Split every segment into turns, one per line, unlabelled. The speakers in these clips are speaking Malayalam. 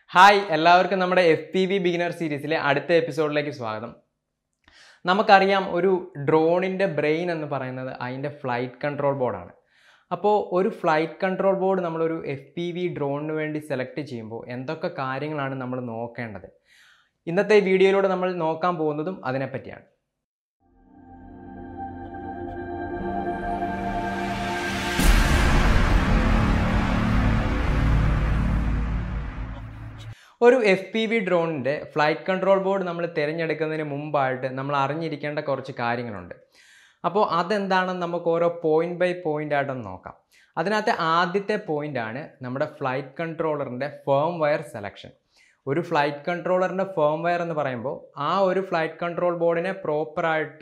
ഹായ് എല്ലാവർക്കും നമ്മുടെ എഫ് പി വി ബിഗിനർ സീരീസിലെ അടുത്ത എപ്പിസോഡിലേക്ക് സ്വാഗതം നമുക്കറിയാം ഒരു ഡ്രോണിൻ്റെ ബ്രെയിൻ എന്ന് പറയുന്നത് അതിൻ്റെ ഫ്ലൈറ്റ് കൺട്രോൾ ബോർഡാണ് അപ്പോൾ ഒരു ഫ്ലൈറ്റ് കൺട്രോൾ ബോർഡ് നമ്മളൊരു എഫ് പി വി ഡ്രോണിന് വേണ്ടി സെലക്ട് ചെയ്യുമ്പോൾ എന്തൊക്കെ കാര്യങ്ങളാണ് നമ്മൾ നോക്കേണ്ടത് ഇന്നത്തെ വീഡിയോയിലൂടെ നമ്മൾ നോക്കാൻ പോകുന്നതും അതിനെപ്പറ്റിയാണ് ഒരു എഫ് പി വി ഡ്രോണിൻ്റെ ഫ്ലൈറ്റ് കൺട്രോൾ ബോർഡ് നമ്മൾ തിരഞ്ഞെടുക്കുന്നതിന് മുമ്പായിട്ട് നമ്മൾ അറിഞ്ഞിരിക്കേണ്ട കുറച്ച് കാര്യങ്ങളുണ്ട് അപ്പോൾ അതെന്താണെന്ന് നമുക്ക് ഓരോ പോയിന്റ് ബൈ പോയിന്റ് ആയിട്ടൊന്ന് നോക്കാം അതിനകത്തെ ആദ്യത്തെ പോയിന്റ് ആണ് നമ്മുടെ ഫ്ലൈറ്റ് കൺട്രോളറിൻ്റെ ഫേം വയർ സെലക്ഷൻ ഒരു ഫ്ലൈറ്റ് കൺട്രോളറിൻ്റെ ഫേം വയർ എന്ന് പറയുമ്പോൾ ആ ഒരു ഫ്ലൈറ്റ് കൺട്രോൾ ബോർഡിനെ പ്രോപ്പറായിട്ട്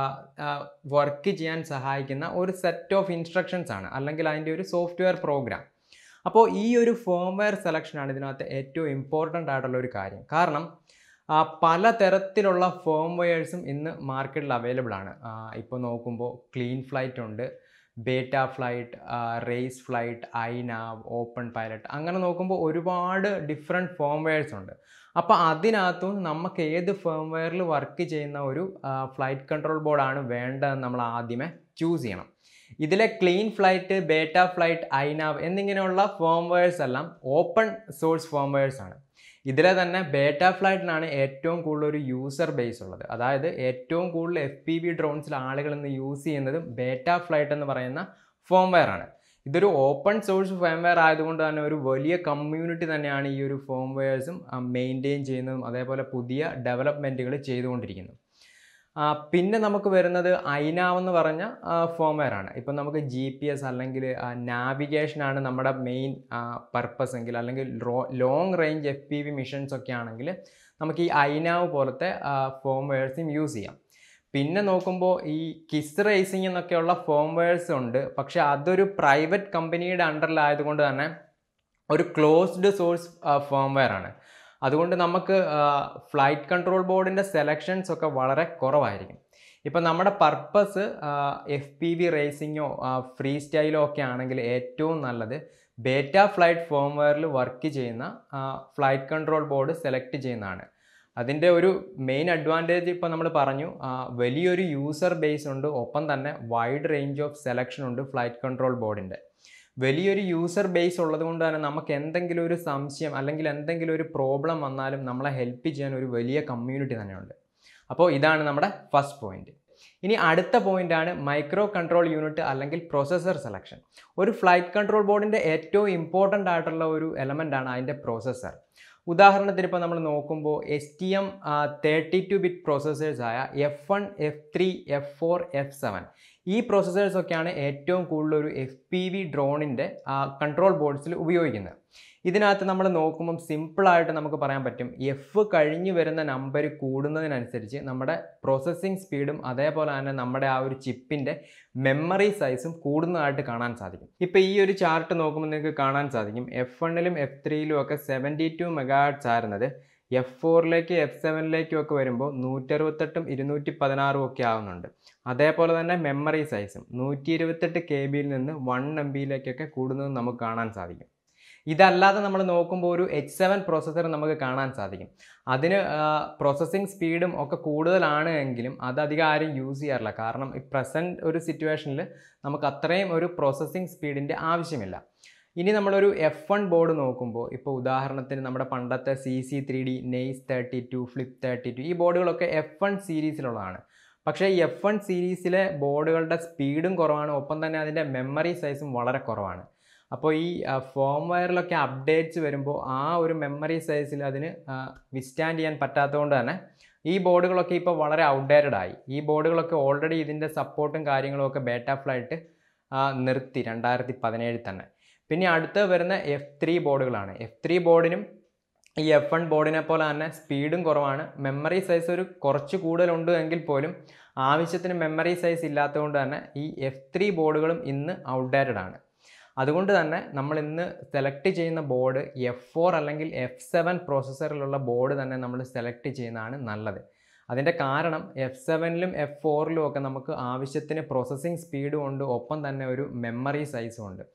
വർക്ക് ചെയ്യാൻ സഹായിക്കുന്ന ഒരു സെറ്റ് ഓഫ് ഇൻസ്ട്രക്ഷൻസ് ആണ് അല്ലെങ്കിൽ അതിൻ്റെ ഒരു സോഫ്റ്റ്വെയർ പ്രോഗ്രാം അപ്പോൾ ഈ ഒരു ഫേംവെയർ സെലക്ഷനാണ് ഇതിനകത്ത് ഏറ്റവും ഇമ്പോർട്ടൻ്റ് ആയിട്ടുള്ള ഒരു കാര്യം കാരണം ആ, പല തരത്തിലുള്ള ഫേംവെയേഴ്സും ഇന്ന് മാർക്കറ്റിൽ അവൈലബിൾ ആണ് ഇപ്പോൾ നോക്കുമ്പോൾ ക്ലീൻ ഫ്ലൈറ്റ് ഉണ്ട് beta flight race flight iNav open pilot അങ്ങനെ നോക്കുമ്പോൾ ഒരുപാട് ഡിഫറെൻറ്റ് ഫേംവെയേഴ്സ് ഉണ്ട് അപ്പോൾ അതിനകത്തും നമുക്ക് ഏത് ഫേംവെയറിൽ വർക്ക് ചെയ്യുന്ന ഒരു ഫ്ലൈറ്റ് കൺട്രോൾ ബോർഡാണ് വേണ്ടതെന്ന് നമ്മൾ ആദ്യമേ ചൂസ് ചെയ്യണം ഇതിലെ clean flight beta flight iNav എന്നിങ്ങനെയുള്ള ഫേംവെയർസ് എല്ലാം ഓപ്പൺ സോഴ്സ് ഫേംവെയർസ് ആണ് ഇതിലെ തന്നെ ബേറ്റ ഫ്ലൈറ്റിനാണ് ഏറ്റവും കൂടുതൽ ഒരു യൂസർ ബേസ് ഉള്ളത് അതായത് ഏറ്റവും കൂടുതൽ എഫ് പി വി ഡ്രോൺസിൽ ആളുകൾ ഇന്ന് യൂസ് ചെയ്യുന്നത് ബേറ്റ ഫ്ലൈറ്റ് എന്ന് പറയുന്ന ഫേംവെയർ ആണ് ഇതൊരു ഓപ്പൺ സോഴ്സ് ഫേംവെയർ ആയതുകൊണ്ട് തന്നെ ഒരു വലിയ കമ്മ്യൂണിറ്റി തന്നെയാണ് ഈ ഒരു ഫേംവെയർസും മെയിൻറ്റെയിൻ ചെയ്യുന്നതും അതേപോലെ പുതിയ ഡെവലപ്മെൻറ്റുകൾ ചെയ്തുകൊണ്ടിരിക്കുന്നത് ആ, പിന്നെ നമുക്ക് വരുന്നത് ഐനാവ് എന്ന് പറഞ്ഞ ഫോംവെയർ ആണ് ഇപ്പം നമുക്ക് ജി പി എസ് അല്ലെങ്കിൽ നാവിഗേഷൻ ആണ് നമ്മുടെ മെയിൻ പർപ്പസ് എങ്കിൽ അല്ലെങ്കിൽ long range F P V missions ഒക്കെ ആണെങ്കിൽ നമുക്ക് ഈ ഐനാവ് പോലത്തെ ഫോംവെയർസും യൂസ് ചെയ്യാം പിന്നെ നോക്കുമ്പോൾ ഈ കിസ് റേസിംഗ് എന്നൊക്കെയുള്ള ഫോംവെയർസ് ഉണ്ട് പക്ഷെ അതൊരു പ്രൈവറ്റ് കമ്പനിയുടെ അണ്ടറിലായതുകൊണ്ട് തന്നെ ഒരു ക്ലോസ്ഡ് സോഴ്സ് ഫോംവെയർ ആണ് അതുകൊണ്ട് നമുക്ക് ഫ്ലൈറ്റ് കൺട്രോൾ ബോർഡിൻ്റെ സെലക്ഷൻസ് ഒക്കെ വളരെ കുറവായിരിക്കും ഇപ്പം നമ്മുടെ പർപ്പസ് എഫ് പി വി റേസിങ്ങോ ഫ്രീ സ്റ്റൈലോ ഒക്കെ ആണെങ്കിൽ ഏറ്റവും നല്ലത് ബേറ്റ ഫ്ലൈറ്റ് ഫോംവെയറിൽ വർക്ക് ചെയ്യുന്ന ഫ്ലൈറ്റ് കൺട്രോൾ ബോർഡ് സെലക്ട് ചെയ്യുന്നതാണ് അതിൻ്റെ ഒരു മെയിൻ അഡ്വാൻറ്റേജ് ഇപ്പോൾ നമ്മൾ പറഞ്ഞു ആ, വലിയൊരു യൂസർ ബേസ് ഉണ്ട് ഒപ്പം തന്നെ വൈഡ് റേഞ്ച് ഓഫ് സെലക്ഷൻ ഉണ്ട് ഫ്ലൈറ്റ് കൺട്രോൾ ബോർഡിൻ്റെ വലിയൊരു യൂസർ ബേസ് ഉള്ളത് കൊണ്ട് തന്നെ നമുക്ക് എന്തെങ്കിലും ഒരു സംശയം അല്ലെങ്കിൽ എന്തെങ്കിലും ഒരു പ്രോബ്ലം വന്നാലും നമ്മളെ ഹെൽപ്പ് ചെയ്യാൻ ഒരു വലിയ കമ്മ്യൂണിറ്റി തന്നെയുണ്ട് അപ്പോൾ ഇതാണ് നമ്മുടെ ഫസ്റ്റ് പോയിന്റ് ഇനി അടുത്ത പോയിന്റ് ആണ് മൈക്രോ കൺട്രോൾ യൂണിറ്റ് അല്ലെങ്കിൽ പ്രൊസസ്സർ സെലക്ഷൻ ഒരു ഫ്ലൈറ്റ് കൺട്രോൾ ബോർഡിൻ്റെ ഏറ്റവും ഇമ്പോർട്ടൻ്റ് ആയിട്ടുള്ള ഒരു എലമെൻ്റ് ആണ് അതിൻ്റെ പ്രോസസ്സർ ഉദാഹരണത്തിന് ഇപ്പോൾ നമ്മൾ നോക്കുമ്പോൾ S T M thirty two bit processors ആയ F one F three F four F seven ഈ പ്രോസസ്സേഴ്സ് ഒക്കെയാണ് ഏറ്റവും കൂടുതൽ ഒരു എഫ് പി വി ഡ്രോണിൻ്റെ കൺട്രോൾ ബോർഡ്സിൽ ഉപയോഗിക്കുന്നത് ഇതിനകത്ത് നമ്മൾ നോക്കുമ്പം സിമ്പിളായിട്ട് നമുക്ക് പറയാൻ പറ്റും എഫ് കഴിഞ്ഞ് വരുന്ന നമ്പർ കൂടുന്നതിനനുസരിച്ച് നമ്മുടെ പ്രോസസ്സിംഗ് സ്പീഡും അതേപോലെ തന്നെ നമ്മുടെ ആ ഒരു ചിപ്പിൻ്റെ മെമ്മറി സൈസും കൂടുന്നതായിട്ട് കാണാൻ സാധിക്കും ഇപ്പോൾ ഈ ഒരു ചാർട്ട് നോക്കുമ്പോൾ നിങ്ങൾക്ക് കാണാൻ സാധിക്കും എഫ് വണ്ണിലും എഫ് ത്രീയിലും ഒക്കെ സെവൻറ്റി ടു മെഗാഹട്സ് ആയിരുന്നത് എഫ് ഫോറിലേക്ക് എഫ് സെവനിലേക്കും ഒക്കെ വരുമ്പോൾ നൂറ്ററുപത്തെട്ടും ഇരുന്നൂറ്റി പതിനാറും ഒക്കെ ആവുന്നുണ്ട് അതേപോലെ തന്നെ മെമ്മറി സൈസും നൂറ്റി ഇരുപത്തെട്ട് കെ ബിയിൽ നിന്ന് വൺ എം ബിയിലേക്കൊക്കെ കൂടുന്നത് നമുക്ക് കാണാൻ സാധിക്കും ഇതല്ലാതെ നമ്മൾ നോക്കുമ്പോൾ ഒരു എച്ച് സെവൻ പ്രോസസ്സർ നമുക്ക് കാണാൻ സാധിക്കും അതിന് പ്രോസസ്സിംഗ് സ്പീഡും ഒക്കെ കൂടുതലാണ് എങ്കിലും അത് അധികം ആരും യൂസ് ചെയ്യാറില്ല കാരണം ഈ പ്രസൻറ്റ് ഒരു സിറ്റുവേഷനിൽ നമുക്ക് അത്രയും ഒരു പ്രോസസ്സിംഗ് സ്പീഡിൻ്റെ ആവശ്യമില്ല ഇനി നമ്മളൊരു എഫ് വൺ ബോർഡ് നോക്കുമ്പോൾ ഇപ്പോൾ ഉദാഹരണത്തിന് നമ്മുടെ പണ്ടത്തെ C C three D Naze thirty two flip thirty two ഈ ബോർഡുകളൊക്കെ എഫ് വൺ സീരീസിലുള്ളതാണ് പക്ഷേ ഈ എഫ് വൺ സീരീസിലെ ബോർഡുകളുടെ സ്പീഡും കുറവാണ് ഒപ്പം തന്നെ അതിൻ്റെ മെമ്മറി സൈസും വളരെ കുറവാണ് അപ്പോൾ ഈ ഫോം വയറിലൊക്കെ അപ്ഡേറ്റ്സ് വരുമ്പോൾ ആ ഒരു മെമ്മറി സൈസിൽ അതിന് വിസ്റ്റാൻഡ് ചെയ്യാൻ പറ്റാത്തതുകൊണ്ട് തന്നെ ഈ ബോർഡുകളൊക്കെ ഇപ്പോൾ വളരെ ഔട്ട്ഡേറ്റഡ് ആയി ഈ ബോർഡുകളൊക്കെ ഓൾറെഡി ഇതിൻ്റെ സപ്പോർട്ടും കാര്യങ്ങളും ഒക്കെ ബേറ്റ ഫ്ലൈറ്റ് നിർത്തി രണ്ടായിരത്തി പതിനേഴിൽ തന്നെ പിന്നെ അടുത്ത് വരുന്ന എഫ് ത്രീ ബോർഡുകളാണ് എഫ് ത്രീ ബോർഡിനും ഈ എഫ് വൺ ബോർഡിനെ പോലെ തന്നെ സ്പീഡും കുറവാണ് മെമ്മറി സൈസ് ഒരു കുറച്ച് കൂടുതലുണ്ട് എങ്കിൽ പോലും ആവശ്യത്തിന് മെമ്മറി സൈസ് ഇല്ലാത്തതുകൊണ്ട് തന്നെ ഈ എഫ് ത്രീ ബോർഡുകളും ഇന്ന് ഔട്ട്ഡേറ്റഡ് ആണ് അതുകൊണ്ട് തന്നെ നമ്മൾ ഇന്ന് സെലക്ട് ചെയ്യുന്ന ബോർഡ് എഫ് ഫോർ അല്ലെങ്കിൽ എഫ് സെവൻ പ്രോസസ്സറിലുള്ള ബോർഡ് തന്നെ നമ്മൾ സെലക്ട് ചെയ്യുന്നതാണ് നല്ലത് അതിൻ്റെ കാരണം എഫ് സെവനിലും എഫ് ഫോറിലും ഒക്കെ നമുക്ക് ആവശ്യത്തിന് പ്രോസസ്സിംഗ് സ്പീഡും ഉണ്ട് ഒപ്പം തന്നെ ഒരു മെമ്മറി സൈസും ഉണ്ട്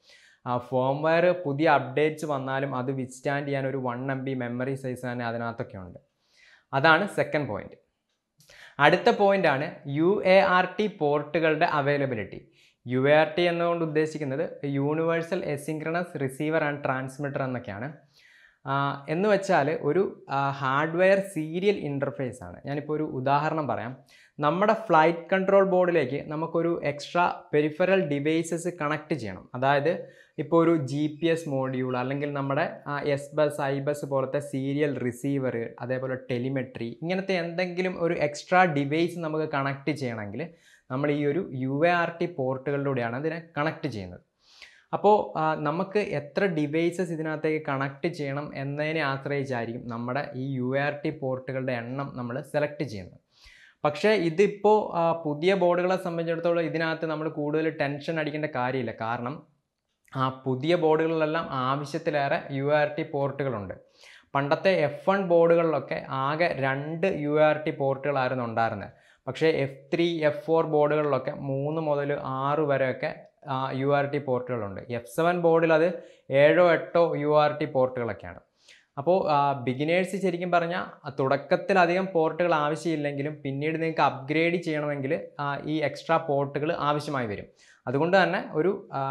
ഫോംവെയർ പുതിയ അപ്ഡേറ്റ്സ് വന്നാലും അത് വിത്ത്സ്റ്റാൻഡ് ചെയ്യാൻ ഒരു one M B memory size തന്നെ അതിനകത്തൊക്കെ ഉണ്ട് അതാണ് സെക്കൻഡ് പോയിന്റ് അടുത്ത പോയിന്റ് ആണ് യു എ ആർ ടി പോർട്ടുകളുടെ availability U A R T എന്നുകൊണ്ട് ഉദ്ദേശിക്കുന്നത് universal asynchronous receiver and transmitter എന്നൊക്കെയാണ് ആഹ് എന്ന് വെച്ചാൽ ഒരു ഹാർഡ്വെയർ സീരിയൽ ഇൻ്റർഫേസ് ആണ് ഞാനിപ്പോൾ ഒരു ഉദാഹരണം പറയാം നമ്മുടെ ഫ്ലൈറ്റ് കൺട്രോൾ ബോർഡിലേക്ക് നമുക്കൊരു എക്സ്ട്രാ പെരിഫറൽ ഡിവൈസസ് കണക്ട് ചെയ്യണം അതായത് ഇപ്പോൾ ഒരു ജി പി എസ് മോഡ്യൂൾ അല്ലെങ്കിൽ നമ്മുടെ എസ് ബസ് ഐ ബസ് പോലത്തെ സീരിയൽ റിസീവർ അതേപോലെ ടെലിമെട്രി ഇങ്ങനത്തെ എന്തെങ്കിലും ഒരു എക്സ്ട്രാ ഡിവൈസ് നമുക്ക് കണക്ട് ചെയ്യണമെങ്കിൽ നമ്മൾ ഈ ഒരു യു എ ആർ ടി പോർട്ടുകളിലൂടെയാണ് ഇതിനെ കണക്ട് ചെയ്യുന്നത് അപ്പോൾ നമുക്ക് എത്ര ഡിവൈസസ് ഇതിനകത്തേക്ക് കണക്ട് ചെയ്യണം എന്നതിനെ ആശ്രയിച്ചായിരിക്കും നമ്മുടെ ഈ യു ആർ ടി പോർട്ടുകളുടെ എണ്ണം നമ്മൾ സെലക്ട് ചെയ്യുന്നത് പക്ഷേ ഇതിപ്പോൾ പുതിയ ബോർഡുകളെ സംബന്ധിച്ചിടത്തോളം ഇതിനകത്ത് നമ്മൾ കൂടുതൽ ടെൻഷൻ അടിക്കേണ്ട കാര്യമില്ല കാരണം ആ പുതിയ ബോർഡുകളിലെല്ലാം ആവശ്യത്തിലേറെ യു ആർ ടി പോർട്ടുകളുണ്ട് പണ്ടത്തെ എഫ് വൺ ബോർഡുകളിലൊക്കെ ആകെ രണ്ട് യു ആർ ടി പോർട്ടുകളായിരുന്നു ഉണ്ടായിരുന്നത് പക്ഷേ എഫ് ത്രീ എഫ് ഫോർ ബോർഡുകളിലൊക്കെ മൂന്ന് മുതൽ ആറ് വരെയൊക്കെ യു ആർ ടി പോർട്ടുകളുണ്ട് എഫ് സെവൻ ബോർഡിൽ അത് ഏഴോ എട്ടോ യു ആർ ടി പോർട്ടുകളൊക്കെയാണ് അപ്പോൾ ബിഗിനേഴ്സ് ശരിക്കും പറഞ്ഞാൽ തുടക്കത്തിൽ അധികം പോർട്ടുകൾ ആവശ്യമില്ലെങ്കിലും പിന്നീട് നിങ്ങൾക്ക് അപ്ഗ്രേഡ് ചെയ്യണമെങ്കിൽ ആ, ഈ എക്സ്ട്രാ പോർട്ടുകൾ ആവശ്യമായി വരും അതുകൊണ്ട് തന്നെ ഒരു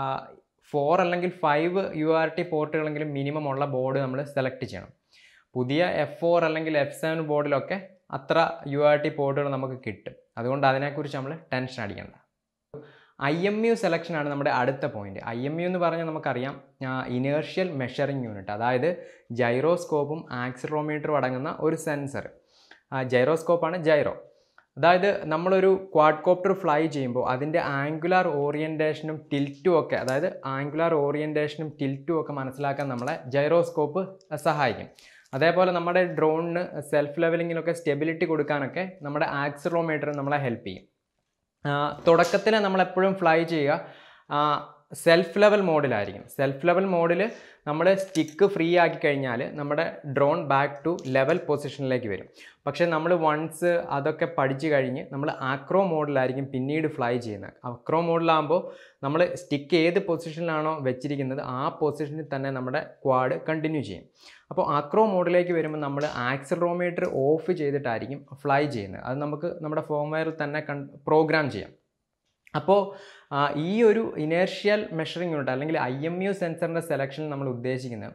ഫോർ അല്ലെങ്കിൽ ഫൈവ് യു ആർ ടി പോർട്ടുകളെങ്കിലും മിനിമം ഉള്ള ബോർഡ് നമ്മൾ സെലക്ട് ചെയ്യണം പുതിയ എഫ് ഫോർ അല്ലെങ്കിൽ എഫ് സെവൻ ബോർഡിലൊക്കെ അത്ര യു ആർ ടി പോർട്ടുകൾ നമുക്ക് കിട്ടും അതുകൊണ്ട് അതിനെക്കുറിച്ച് നമ്മൾ ടെൻഷൻ അടിക്കേണ്ട ഐ എം യു സെലക്ഷനാണ് നമ്മുടെ അടുത്ത പോയിന്റ് ഐ എം യു എന്ന് പറഞ്ഞാൽ നമുക്കറിയാം ഇനേർഷ്യൽ മെഷറിംഗ് യൂണിറ്റ് അതായത് ജൈറോസ്കോപ്പും ആക്സിലോമീറ്ററും അടങ്ങുന്ന ഒരു സെൻസർ ജൈറോസ്കോപ്പാണ് ജൈറോ അതായത് നമ്മളൊരു ക്വാഡ്കോപ്റ്റർ ഫ്ലൈ ചെയ്യുമ്പോൾ അതിൻ്റെ ആംഗുലാർ ഓറിയൻറ്റേഷനും ടിൽറ്റും ഒക്കെ അതായത് ആംഗുലാർ ഓറിയൻറ്റേഷനും ടിൽറ്റും ഒക്കെ മനസ്സിലാക്കാൻ നമ്മളെ ജൈറോസ്കോപ്പ് സഹായിക്കും അതേപോലെ നമ്മുടെ ഡ്രോണിന് സെൽഫ് ലെവലിങ്ങിനൊക്കെ സ്റ്റെബിലിറ്റി കൊടുക്കാനൊക്കെ നമ്മുടെ ആക്സിലോമീറ്റർ നമ്മളെ ഹെൽപ്പ് ചെയ്യും തുടക്കത്തിൽ നമ്മളെപ്പോഴും ഫ്ലൈ ചെയ്യുക സെൽഫ് ലെവൽ മോഡിലായിരിക്കും സെൽഫ് ലെവൽ മോഡിൽ നമ്മൾ സ്റ്റിക്ക് ഫ്രീ ആക്കി കഴിഞ്ഞാൽ നമ്മുടെ ഡ്രോൺ ബാക്ക് ടു ലെവൽ പൊസിഷനിലേക്ക് വരും പക്ഷേ നമ്മൾ വൺസ് അതൊക്കെ പഠിച്ചു കഴിഞ്ഞ് നമ്മൾ ആക്രോ മോഡിലായിരിക്കും പിന്നീട് ഫ്ലൈ ചെയ്യുന്നത് അക്രോ മോഡിലാകുമ്പോൾ നമ്മൾ സ്റ്റിക്ക് ഏത് പൊസിഷനിലാണോ വെച്ചിരിക്കുന്നത് ആ പൊസിഷനിൽ തന്നെ നമ്മുടെ ക്വാഡ് കണ്ടിന്യൂ ചെയ്യും അപ്പോൾ ആക്രോ മോഡിലേക്ക് വരുമ്പോൾ നമ്മൾ ആക്സിലോമീറ്റർ ഓഫ് ചെയ്തിട്ടായിരിക്കും ഫ്ലൈ ചെയ്യുന്നത് അത് നമുക്ക് നമ്മുടെ ഫോംവെയറിൽ തന്നെ കൺ പ്രോഗ്രാം ചെയ്യാം അപ്പോൾ ആ, ഈ ഒരു ഇനേർഷ്യൽ മെഷറിംഗ് യൂണിറ്റ് അല്ലെങ്കിൽ ഐ എം യു സെൻസറിൻ്റെ സെലക്ഷൻ നമ്മൾ ഉദ്ദേശിക്കുന്നത്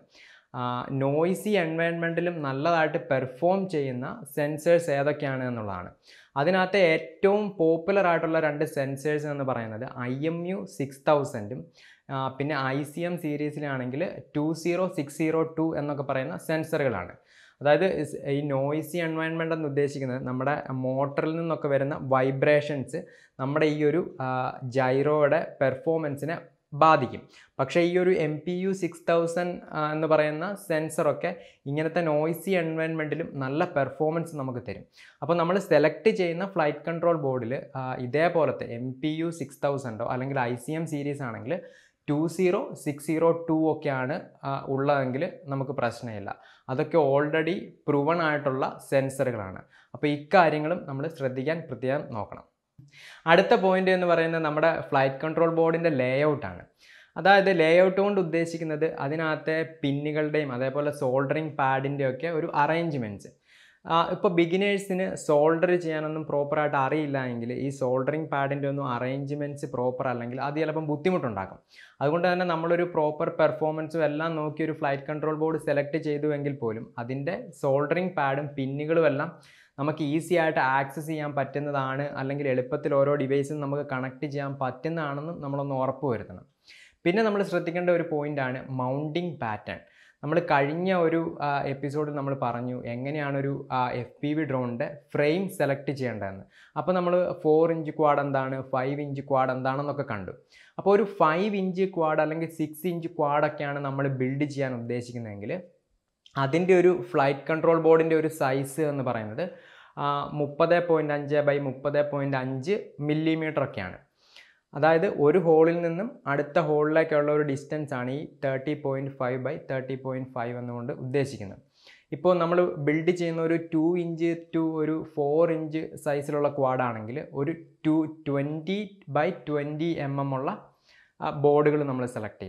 നോയ്സി എൻവയൺമെൻറ്റിലും നല്ലതായിട്ട് പെർഫോം ചെയ്യുന്ന സെൻസേഴ്സ് ഏതൊക്കെയാണ് എന്നുള്ളതാണ് അതിനകത്ത് ഏറ്റവും പോപ്പുലർ ആയിട്ടുള്ള രണ്ട് സെൻസേഴ്സ് എന്ന് പറയുന്നത് ഐ എം യു സിക്സ് തൗസൻഡും പിന്നെ ഐ സി എം സീരീസിലാണെങ്കിൽ two zero six zero two എന്നൊക്കെ പറയുന്ന സെൻസറുകളാണ് അതായത് ഇസ്- ഈ നോയ്സി എൻവയൺമെൻ്റ് എന്ന് ഉദ്ദേശിക്കുന്നത് നമ്മുടെ മോട്ടറിൽ നിന്നൊക്കെ വരുന്ന വൈബ്രേഷൻസ് നമ്മുടെ ഈ ഒരു ജൈറോയുടെ പെർഫോമൻസിനെ ബാധിക്കും പക്ഷേ ഈ ഒരു M P U six thousand എന്ന് പറയുന്ന സെൻസറൊക്കെ ഇങ്ങനത്തെ നോയ്സി എൻവയൺമെൻറ്റിലും നല്ല പെർഫോമൻസ് നമുക്ക് തരും അപ്പോൾ നമ്മൾ സെലക്ട് ചെയ്യുന്ന ഫ്ലൈറ്റ് കൺട്രോൾ ബോർഡിൽ ഇതേപോലത്തെ എം പി യു സിക്സ് തൗസൻഡോ അല്ലെങ്കിൽ ഐ സി എം സീരീസ് ആണെങ്കിൽ two zero six zero two ഒക്കെയാണ് ആ, ഉള്ളതെങ്കിൽ നമുക്ക് പ്രശ്നമില്ല അതൊക്കെ ഓൾറെഡി പ്രൂവൺ ആയിട്ടുള്ള സെൻസറുകളാണ് അപ്പോൾ ഇക്കാര്യങ്ങളും നമ്മൾ ശ്രദ്ധിക്കാൻ പ്രത്യേകം നോക്കണം അടുത്ത പോയിന്റ് എന്ന് പറയുന്നത് നമ്മുടെ ഫ്ലൈറ്റ് കൺട്രോൾ ബോർഡിൻ്റെ ലേ ഔട്ടാണ് അതായത് ലേ ഔട്ട് കൊണ്ട് ഉദ്ദേശിക്കുന്നത് അതിനകത്തെ പിന്നുകളുടെയും അതേപോലെ സോൾഡറിങ് പാഡിൻ്റെയും ഒക്കെ ഒരു അറേഞ്ച്മെൻറ്റ്സ് ഇപ്പോൾ ബിഗിനേഴ്സിന് സോൾഡർ ചെയ്യാനൊന്നും പ്രോപ്പറായിട്ട് അറിയില്ല എങ്കിൽ ഈ സോൾഡറിങ് പാഡിൻ്റെ ഒന്നും അറേഞ്ച്മെൻറ്റ്സ് പ്രോപ്പർ അല്ലെങ്കിൽ അത് ചിലപ്പം ബുദ്ധിമുട്ടുണ്ടാക്കും അതുകൊണ്ട് തന്നെ നമ്മളൊരു പ്രോപ്പർ പെർഫോമൻസും എല്ലാം നോക്കി ഒരു ഫ്ലൈറ്റ് കൺട്രോൾ ബോർഡ് സെലക്ട് ചെയ്തുവെങ്കിൽ പോലും അതിൻ്റെ സോൾഡറിങ് പാഡും പിന്നുകളും എല്ലാം നമുക്ക് ഈസി ആയിട്ട് ആക്സസ് ചെയ്യാൻ പറ്റുന്നതാണ് അല്ലെങ്കിൽ എളുപ്പത്തിൽ ഓരോ ഡിവൈസും നമുക്ക് കണക്ട് ചെയ്യാൻ പറ്റുന്നതാണെന്നും നമ്മളൊന്ന് ഉറപ്പ് വരുത്തണം പിന്നെ നമ്മൾ ശ്രദ്ധിക്കേണ്ട ഒരു പോയിൻ്റാണ് മൗണ്ടിങ് പാറ്റേൺ നമ്മൾ കഴിഞ്ഞ ഒരു എപ്പിസോഡിൽ നമ്മൾ പറഞ്ഞു എങ്ങനെയാണ് ഒരു എഫ് പി വി ഡ്രോണിൻ്റെ ഫ്രെയിം സെലക്ട് ചെയ്യേണ്ടതെന്ന് അപ്പോൾ നമ്മൾ ഫോർ ഇഞ്ച് ക്വാഡ് എന്താണ് ഫൈവ് ഇഞ്ച് ക്വാഡ് എന്താണെന്നൊക്കെ കണ്ടു അപ്പോൾ ഒരു ഫൈവ് ഇഞ്ച് ക്വാഡ് അല്ലെങ്കിൽ സിക്സ് ഇഞ്ച് ക്വാഡൊക്കെയാണ് നമ്മൾ ബിൽഡ് ചെയ്യാൻ ഉദ്ദേശിക്കുന്നതെങ്കിൽ അതിൻ്റെ ഒരു ഫ്ലൈറ്റ് കൺട്രോൾ ബോർഡിൻ്റെ ഒരു സൈസ് എന്ന് പറയുന്നത് മുപ്പത് പോയിൻറ്റ് അഞ്ച് ബൈ മുപ്പത് പോയിൻറ്റ് അഞ്ച് മില്ലിമീറ്റർ ഒക്കെയാണ് അതായത് ഒരു ഹോളിൽ നിന്നും അടുത്ത ഹോളിലേക്കുള്ള ഒരു ഡിസ്റ്റൻസ് ആണ് ഈ thirty point five by thirty point five എന്നുകൊണ്ട് ഉദ്ദേശിക്കുന്നത് ഇപ്പോൾ നമ്മൾ ബിൽഡ് ചെയ്യുന്ന ഒരു ടു ഇഞ്ച് ടു ഒരു ഫോർ ഇഞ്ച് സൈസിലുള്ള ക്വാഡാണെങ്കിൽ ഒരു two twenty by twenty M M ഉള്ള ബോർഡുകൾ നമ്മൾ സെലക്ട് ചെയ്യണം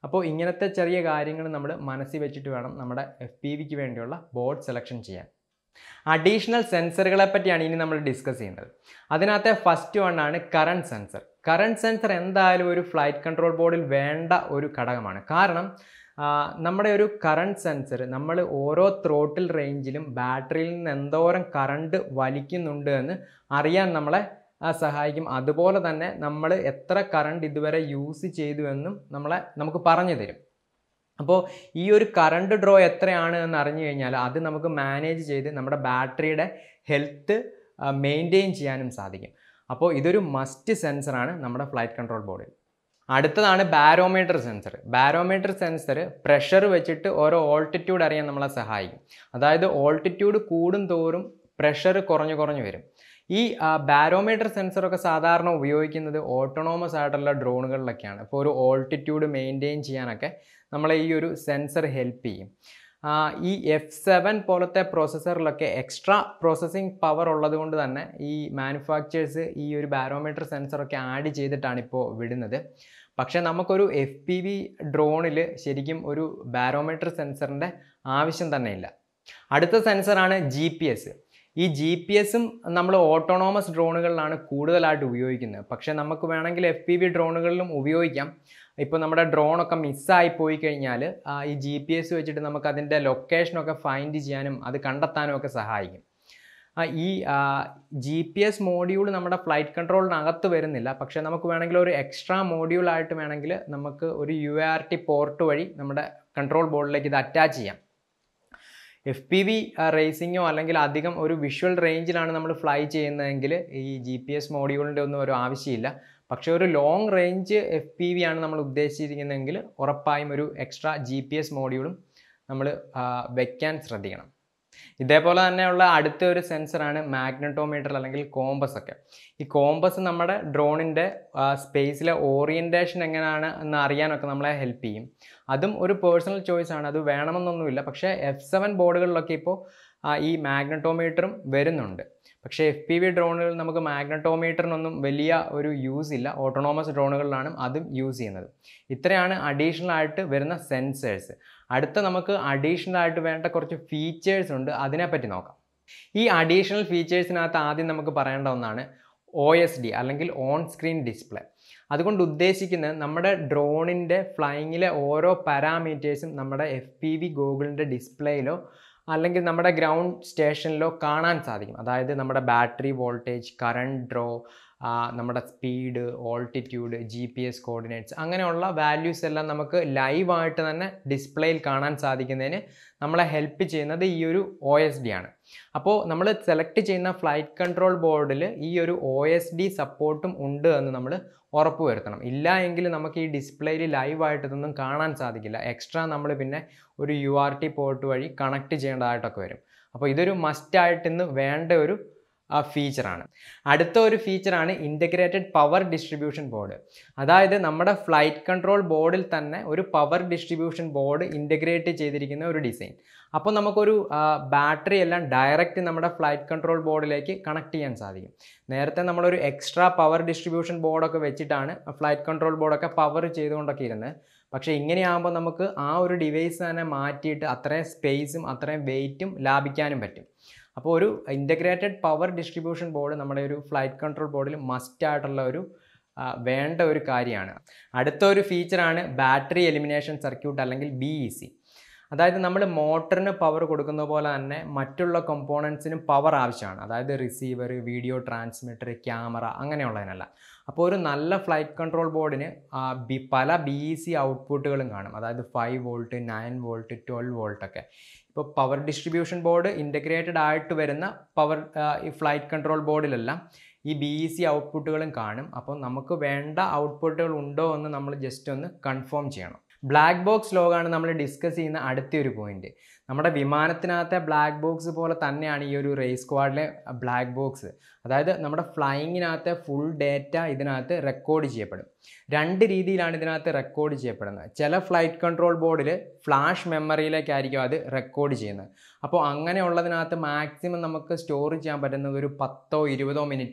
അപ്പോൾ ഇങ്ങനത്തെ ചെറിയ കാര്യങ്ങൾ നമ്മൾ മനസ്സിൽ വെച്ചിട്ട് വേണം നമ്മുടെ എഫ് പി വിക്ക് വേണ്ടിയുള്ള ബോർഡ് സെലക്ഷൻ ചെയ്യാൻ അഡീഷണൽ സെൻസറുകളെ പറ്റിയാണ് ഇനി നമ്മൾ ഡിസ്കസ് ചെയ്യുന്നത് അതിനകത്തെ ഫസ്റ്റ് വൺ ആണ് കറണ്ട് സെൻസർ കറണ്ട് സെൻസർ എന്തായാലും ഒരു ഫ്ലൈറ്റ് കൺട്രോൾ ബോർഡിൽ വേണ്ട ഒരു ഘടകമാണ് കാരണം ആ, നമ്മുടെ ഒരു കറണ്ട് സെൻസർ നമ്മൾ ഓരോ ത്രോട്ടിൽ റേഞ്ചിലും ബാറ്ററിയിൽ നിന്ന് എന്തോരം കറണ്ട് വലിക്കുന്നുണ്ട് എന്ന് അറിയാൻ നമ്മളെ ആ, സഹായിക്കും അതുപോലെ തന്നെ നമ്മൾ എത്ര കറണ്ട് ഇതുവരെ യൂസ് ചെയ്തു എന്നും നമ്മളെ നമുക്ക് പറഞ്ഞു തരും അപ്പോൾ ഈ ഒരു കറണ്ട് ഡ്രോ എത്രയാണ് എന്ന് അറിഞ്ഞു കഴിഞ്ഞാൽ അത് നമുക്ക് മാനേജ് ചെയ്ത് നമ്മുടെ ബാറ്ററിയുടെ ഹെൽത്ത് മെയിൻറ്റെയിൻ ചെയ്യാനും സാധിക്കും അപ്പോൾ ഇതൊരു മസ്റ്റ് സെൻസറാണ് നമ്മുടെ ഫ്ലൈറ്റ് കൺട്രോൾ ബോർഡിൽ അടുത്തതാണ് barometer sensor barometer sensor pressure വെച്ചിട്ട് ഓരോ ഓൾട്ടിറ്റ്യൂഡ് അറിയാൻ നമ്മളെ സഹായിക്കും അതായത് ഓൾട്ടിറ്റ്യൂഡ് കൂടും തോറും പ്രഷർ കുറഞ്ഞു കുറഞ്ഞു വരും ഈ ബാരോമീറ്റർ സെൻസറൊക്കെ സാധാരണ ഉപയോഗിക്കുന്നത് ഓട്ടോണോമസ് ആയിട്ടുള്ള ഡ്രോണുകളിലൊക്കെയാണ് ഇപ്പോൾ ഒരു ഓൾട്ടിറ്റ്യൂഡ് മെയിൻറ്റെയിൻ ചെയ്യാനൊക്കെ നമ്മളെ ഈ ഒരു സെൻസർ ഹെൽപ്പ് ചെയ്യും ആ, ഈ എഫ് സെവൻ പോലത്തെ പ്രോസസ്സറിലൊക്കെ എക്സ്ട്രാ പ്രോസസ്സിംഗ് പവർ ഉള്ളത് കൊണ്ട് തന്നെ ഈ മാനുഫാക്ചേഴ്സ് ഈ ഒരു ബാരോമീറ്റർ സെൻസറൊക്കെ ആഡ് ചെയ്തിട്ടാണ് ഇപ്പോൾ വിടുന്നത് പക്ഷേ നമുക്കൊരു എഫ് പി വി ഡ്രോണിൽ ശരിക്കും ഒരു ബാരോമീറ്റർ സെൻസറിൻ്റെ ആവശ്യം തന്നെ ഇല്ല അടുത്ത സെൻസറാണ് ജി പി എസ് ഈ ജി പി എസും നമ്മൾ ഓട്ടോണോമസ് ഡ്രോണുകളിലാണ് കൂടുതലായിട്ട് ഉപയോഗിക്കുന്നത് പക്ഷേ നമുക്ക് വേണമെങ്കിൽ എഫ് പി വി ഡ്രോണുകളിലും ഉപയോഗിക്കാം ഇപ്പോൾ നമ്മുടെ ഡ്രോണൊക്കെ മിസ്സായി പോയി കഴിഞ്ഞാൽ ആ, ഈ ജി പി എസ് വെച്ചിട്ട് നമുക്ക് അതിൻ്റെ ലൊക്കേഷനൊക്കെ ഫൈൻഡ് ചെയ്യാനും അത് കണ്ടെത്താനും ഒക്കെ സഹായിക്കും ആ, ഈ ജി പി എസ് മോഡ്യൂൾ നമ്മുടെ ഫ്ലൈറ്റ് കൺട്രോളിനകത്ത് വരുന്നില്ല പക്ഷേ നമുക്ക് വേണമെങ്കിൽ ഒരു എക്സ്ട്രാ മോഡ്യൂളായിട്ട് വേണമെങ്കിൽ നമുക്ക് ഒരു യു ആർ ടി പോർട്ട് വഴി നമ്മുടെ കൺട്രോൾ ബോർഡിലേക്ക് ഇത് അറ്റാച്ച് ചെയ്യാം എഫ് പി വി റേസിങ്ങോ അല്ലെങ്കിൽ അധികം ഒരു വിഷ്വൽ റേഞ്ചിലാണ് നമ്മൾ ഫ്ലൈ ചെയ്യുന്നതെങ്കിൽ ഈ ജി പി എസ് മോഡ്യൂളിൻ്റെ ഒന്നും ഒരു ആവശ്യമില്ല പക്ഷേ ഒരു long range F P V ആണ് നമ്മൾ ഉദ്ദേശിച്ചിരിക്കുന്നതെങ്കിൽ ഉറപ്പായും ഒരു എക്സ്ട്രാ ജി പി എസ് മോഡ്യൂളും നമ്മൾ വെക്കാൻ ശ്രദ്ധിക്കണം ഇതേപോലെ തന്നെയുള്ള അടുത്ത ഒരു സെൻസറാണ് മാഗ്നറ്റോമീറ്റർ അല്ലെങ്കിൽ കോമ്പസ് ഒക്കെ ഈ കോമ്പസ് നമ്മുടെ ഡ്രോണിൻ്റെ സ്പേസിലെ ഓറിയൻറ്റേഷൻ എങ്ങനെയാണ് എന്ന് അറിയാനൊക്കെ നമ്മളെ ഹെൽപ്പ് ചെയ്യും അതും ഒരു പേഴ്സണൽ ചോയ്സ് ആണ് അത് വേണമെന്നൊന്നുമില്ല പക്ഷേ എഫ് സെവൻ ബോർഡുകളിലൊക്കെ ഇപ്പോൾ ഈ മാഗ്നറ്റോമീറ്ററും വരുന്നുണ്ട് പക്ഷേ എഫ് പി വി ഡ്രോണുകളിൽ നമുക്ക് മാഗ്നറ്റോമീറ്ററിനൊന്നും വലിയ ഒരു യൂസ് ഇല്ല ഓട്ടോണോമസ് ഡ്രോണുകളിലാണ് അതും യൂസ് ചെയ്യുന്നത് ഇത്രയാണ് അഡീഷണൽ ആയിട്ട് വരുന്ന സെൻസേഴ്സ് അടുത്ത നമുക്ക് അഡീഷണൽ ആയിട്ട് വേണ്ട കുറച്ച് ഫീച്ചേഴ്സ് ഉണ്ട് അതിനെപ്പറ്റി നോക്കാം ഈ അഡീഷണൽ ഫീച്ചേഴ്സിനകത്ത് ആദ്യം നമുക്ക് പറയേണ്ട ഒന്നാണ് ഒ എസ് ഡി അല്ലെങ്കിൽ ഓൺ സ്ക്രീൻ ഡിസ്പ്ലേ അതുകൊണ്ട് ഉദ്ദേശിക്കുന്നത് നമ്മുടെ ഡ്രോണിൻ്റെ ഫ്ലൈയിങ്ങിലെ ഓരോ പാരാമീറ്റേഴ്സും നമ്മുടെ എഫ് പി വി ഗൂഗിളിൻ്റെ ഡിസ്പ്ലേയിലോ അല്ലെങ്കിൽ നമ്മുടെ ഗ്രൗണ്ട് സ്റ്റേഷനിലോ കാണാൻ സാധിക്കും അതായത് നമ്മുടെ ബാറ്ററി വോൾട്ടേജ് കറണ്ട് ഡ്രോ നമ്മുടെ speed altitude G P S coordinates അങ്ങനെയുള്ള വാല്യൂസ് എല്ലാം നമുക്ക് ലൈവായിട്ട് തന്നെ ഡിസ്പ്ലേയിൽ കാണാൻ സാധിക്കുന്നതിന് നമ്മളെ ഹെൽപ്പ് ചെയ്യുന്നത് ഈ ഒരു ഒ എസ് ഡി ആണ് അപ്പോൾ നമ്മൾ സെലക്ട് ചെയ്യുന്ന ഫ്ലൈറ്റ് കൺട്രോൾ ബോർഡിൽ ഈ ഒരു ഒ എസ് ഡി സപ്പോർട്ടും ഉണ്ട് എന്ന് നമ്മൾ ഉറപ്പ് വരുത്തണം ഇല്ല എങ്കിൽ നമുക്ക് ഈ ഡിസ്പ്ലേയിൽ ലൈവായിട്ട് ഇതൊന്നും കാണാൻ സാധിക്കില്ല എക്സ്ട്രാ നമ്മൾ പിന്നെ ഒരു യു ആർ ടി പോർട്ട് വഴി കണക്ട് ചെയ്യേണ്ടതായിട്ടൊക്കെ വരും അപ്പോൾ ഇതൊരു മസ്റ്റായിട്ട് ഇന്ന് വേണ്ട ഒരു ഫീച്ചറാണ് അടുത്ത ഒരു ഫീച്ചറാണ് ഇൻ്റഗ്രേറ്റഡ് പവർ ഡിസ്ട്രിബ്യൂഷൻ ബോർഡ് അതായത് നമ്മുടെ ഫ്ലൈറ്റ് കൺട്രോൾ ബോർഡിൽ തന്നെ ഒരു പവർ ഡിസ്ട്രിബ്യൂഷൻ ബോർഡ് ഇൻ്റഗ്രേറ്റ് ചെയ്തിരിക്കുന്ന ഒരു ഡിസൈൻ അപ്പോൾ നമുക്കൊരു ബാറ്ററി എല്ലാം ഡയറക്റ്റ് നമ്മുടെ ഫ്ലൈറ്റ് കൺട്രോൾ ബോർഡിലേക്ക് കണക്ട് ചെയ്യാൻ സാധിക്കും നേരത്തെ നമ്മളൊരു എക്സ്ട്രാ പവർ ഡിസ്ട്രിബ്യൂഷൻ ബോർഡൊക്കെ വെച്ചിട്ടാണ് ഫ്ലൈറ്റ് കൺട്രോൾ ബോർഡൊക്കെ പവർ ചെയ്തുകൊണ്ടൊക്കെ ഇരുന്നത് പക്ഷേ ഇങ്ങനെയാകുമ്പോൾ നമുക്ക് ആ ഒരു ഡിവൈസ് തന്നെ മാറ്റിയിട്ട് അത്രയും സ്പേസും അത്രയും വെയിറ്റും ലാഭിക്കാനും പറ്റും അപ്പോൾ ഒരു ഇൻ്റഗ്രേറ്റഡ് പവർ ഡിസ്ട്രിബ്യൂഷൻ ബോർഡ് നമ്മുടെ ഒരു ഫ്ലൈറ്റ് കൺട്രോൾ ബോർഡിൽ മസ്റ്റ് ആയിട്ടുള്ള ഒരു ആ, വേണ്ട ഒരു കാര്യമാണ് അടുത്ത ഒരു ഫീച്ചറാണ് ബാറ്ററി എലിമിനേഷൻ സർക്യൂട്ട് അല്ലെങ്കിൽ ബി ഇ സി അതായത് നമ്മൾ മോട്ടറിന് പവർ കൊടുക്കുന്ന പോലെ തന്നെ മറ്റുള്ള കമ്പോണൻസിനും പവർ ആവശ്യമാണ് അതായത് റിസീവർ വീഡിയോ ട്രാൻസ്മിറ്റർ ക്യാമറ അങ്ങനെയുള്ളതിനല്ല അപ്പോൾ ഒരു നല്ല ഫ്ലൈറ്റ് കൺട്രോൾ ബോർഡിന് ആ, ബി പല ബി ഇ സി ഔട്ട്പുട്ടുകളും കാണും അതായത് five volt nine volt twelve volt ഒക്കെ ഇപ്പോൾ പവർ ഡിസ്ട്രിബ്യൂഷൻ ബോർഡ് ഇൻ്റഗ്രേറ്റഡ് ആയിട്ട് വരുന്ന പവർ ഈ ഫ്ലൈറ്റ് കൺട്രോൾ ബോർഡിലെല്ലാം ഈ ബി ഇ സി ഔട്ട്പുട്ടുകളും കാണും അപ്പോൾ നമുക്ക് വേണ്ട ഔട്ട്പുട്ടുകൾ ഉണ്ടോ എന്ന് നമ്മൾ ജസ്റ്റ് ഒന്ന് കൺഫേം ചെയ്യണം ബ്ലാക്ക് ബോക്സ് ലോഗാണ് നമ്മൾ ഡിസ്കസ് ചെയ്യുന്ന അടുത്തൊരു പോയിന്റ് നമ്മുടെ വിമാനത്തിനകത്തെ ബ്ലാക്ക് ബോക്സ് പോലെ തന്നെയാണ് ഈ ഒരു റേസ് സ്ക്വാഡിലെ ബ്ലാക്ക് ബോക്സ് അതായത് നമ്മുടെ ഫ്ലൈയിങ്ങിനകത്തെ ഫുൾ ഡേറ്റ ഇതിനകത്ത് റെക്കോർഡ് ചെയ്യപ്പെടും രണ്ട് രീതിയിലാണ് ഇതിനകത്ത് റെക്കോർഡ് ചെയ്യപ്പെടുന്നത് ചില ഫ്ലൈറ്റ് കൺട്രോൾ ബോർഡിൽ ഫ്ലാഷ് മെമ്മറിയിലേക്കായിരിക്കും അത് റെക്കോർഡ് ചെയ്യുന്നത് അപ്പോൾ അങ്ങനെയുള്ളതിനകത്ത് മാക്സിമം നമുക്ക് സ്റ്റോർ ചെയ്യാൻ പറ്റുന്നത് ഒരു പത്തോ ഇരുപതോ മിനിറ്റ്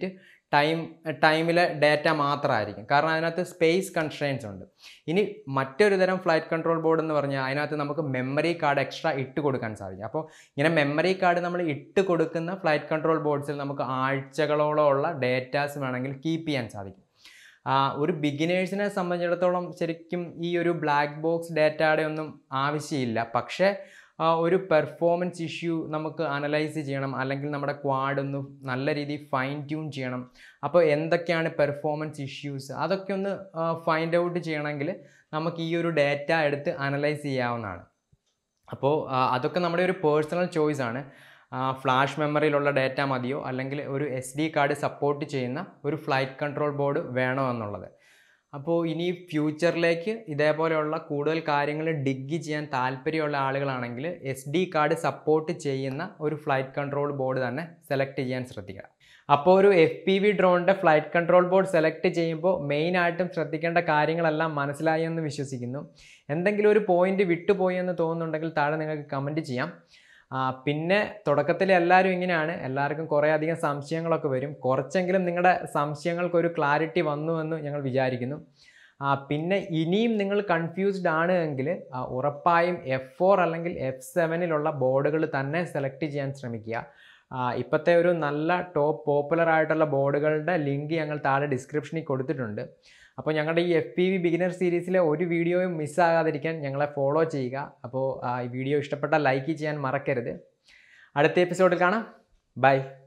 ടൈം ടൈമിലെ ഡാറ്റ മാത്രമായിരിക്കും കാരണം അതിനകത്ത് സ്പേസ് കൺസ്ട്രെയിൻസ് ഉണ്ട് ഇനി മറ്റൊരു തരം ഫ്ലൈറ്റ് കൺട്രോൾ ബോർഡ് എന്ന് പറഞ്ഞാൽ അതിനകത്ത് നമുക്ക് മെമ്മറി കാർഡ് എക്സ്ട്രാ ഇട്ട് കൊടുക്കാൻ സാധിക്കും അപ്പോൾ ഇങ്ങനെ മെമ്മറി കാർഡ് നമ്മൾ ഇട്ട് കൊടുക്കുന്ന ഫ്ലൈറ്റ് കൺട്രോൾ ബോർഡ്സിൽ നമുക്ക് ആഴ്ചകളോളം ഉള്ള ഡേറ്റാസ് വേണമെങ്കിൽ കീപ്പ് ചെയ്യാൻ സാധിക്കും ആ, ഒരു ബിഗിനേഴ്സിനെ സംബന്ധിച്ചിടത്തോളം ശരിക്കും ഈ ഒരു ബ്ലാക്ക് ബോക്സ് ഡേറ്റയുടെ ഒന്നും ആവശ്യമില്ല പക്ഷേ ആ, ഒരു പെർഫോമൻസ് ഇഷ്യൂ നമുക്ക് അനലൈസ് ചെയ്യണം അല്ലെങ്കിൽ നമ്മുടെ ക്വാഡ് ഒന്ന് നല്ല രീതിയിൽ ഫൈൻ ട്യൂൺ ചെയ്യണം അപ്പോൾ എന്തൊക്കെയാണ് പെർഫോമൻസ് ഇഷ്യൂസ് അതൊക്കെ ഒന്ന് ഫൈൻഡ് ഔട്ട് ചെയ്യണമെങ്കിൽ നമുക്ക് ഈ ഒരു ഡേറ്റ എടുത്ത് അനലൈസ് ചെയ്യാവുന്നതാണ് അപ്പോൾ ആ, അതൊക്കെ നമ്മുടെ ഒരു പേഴ്സണൽ ചോയ്സ് ആണ് ഫ്ലാഷ് മെമ്മറിയിലുള്ള ഡേറ്റ മതിയോ അല്ലെങ്കിൽ ഒരു എസ് ഡി കാർഡ് സപ്പോർട്ട് ചെയ്യുന്ന ഒരു ഫ്ലൈറ്റ് കൺട്രോൾ ബോർഡ് വേണോ എന്നുള്ളത് അപ്പോൾ ഇനി ഫ്യൂച്ചറിലേക്ക് ഇതേപോലെയുള്ള കൂടുതൽ കാര്യങ്ങൾ ഡിഗ് ചെയ്യാൻ താല്പര്യമുള്ള ആളുകളാണെങ്കിൽ എസ് ഡി കാർഡ് സപ്പോർട്ട് ചെയ്യുന്ന ഒരു ഫ്ലൈറ്റ് കൺട്രോൾ ബോർഡ് തന്നെ സെലക്ട് ചെയ്യാൻ ശ്രദ്ധിക്കുക അപ്പോൾ ഒരു എഫ് പി വി ഡ്രോണിൻ്റെ ഫ്ലൈറ്റ് കൺട്രോൾ ബോർഡ് സെലക്ട് ചെയ്യുമ്പോൾ മെയിനായിട്ടും ശ്രദ്ധിക്കേണ്ട കാര്യങ്ങളെല്ലാം മനസ്സിലായി എന്ന് വിശ്വസിക്കുന്നു എന്തെങ്കിലും ഒരു പോയിന്റ് വിട്ടുപോയി എന്ന് തോന്നുന്നുണ്ടെങ്കിൽ താഴെ നിങ്ങൾക്ക് കമൻറ്റ് ചെയ്യാം ആ, പിന്നെ തുടക്കത്തിൽ എല്ലാവരും ഇങ്ങനെയാണ് എല്ലാവർക്കും കുറേ അധികം സംശയങ്ങളൊക്കെ വരും കുറച്ചെങ്കിലും നിങ്ങളുടെ സംശയങ്ങൾക്ക് ഒരു ക്ലാരിറ്റി വന്നു എന്ന് ഞങ്ങൾ വിചാരിക്കുന്നു ആ, പിന്നെ ഇനിയും നിങ്ങൾ കൺഫ്യൂസ്ഡ് ആണ് എങ്കിൽ ആ, ഉറപ്പായും എഫ് ഫോർ അല്ലെങ്കിൽ എഫ് സെവനിലുള്ള ബോർഡുകൾ തന്നെ സെലക്ട് ചെയ്യാൻ ശ്രമിക്കുക ആ, ഇപ്പോഴത്തെ ഒരു നല്ല ടോപ്പ് പോപ്പുലർ ആയിട്ടുള്ള ബോർഡുകളുടെ ലിങ്ക് ഞങ്ങൾ താഴെ ഡിസ്ക്രിപ്ഷനിൽ കൊടുത്തിട്ടുണ്ട് അപ്പോൾ ഞങ്ങളുടെ ഈ എഫ് പി വി ബിഗിനർ സീരീസിലെ ഒരു വീഡിയോയും മിസ്സാകാതിരിക്കാൻ ഞങ്ങളെ ഫോളോ ചെയ്യുക അപ്പോൾ ആ, ഈ വീഡിയോ ഇഷ്ടപ്പെട്ടാൽ ലൈക്ക് ചെയ്യാൻ മറക്കരുത് അടുത്ത എപ്പിസോഡിൽ കാണാം ബൈ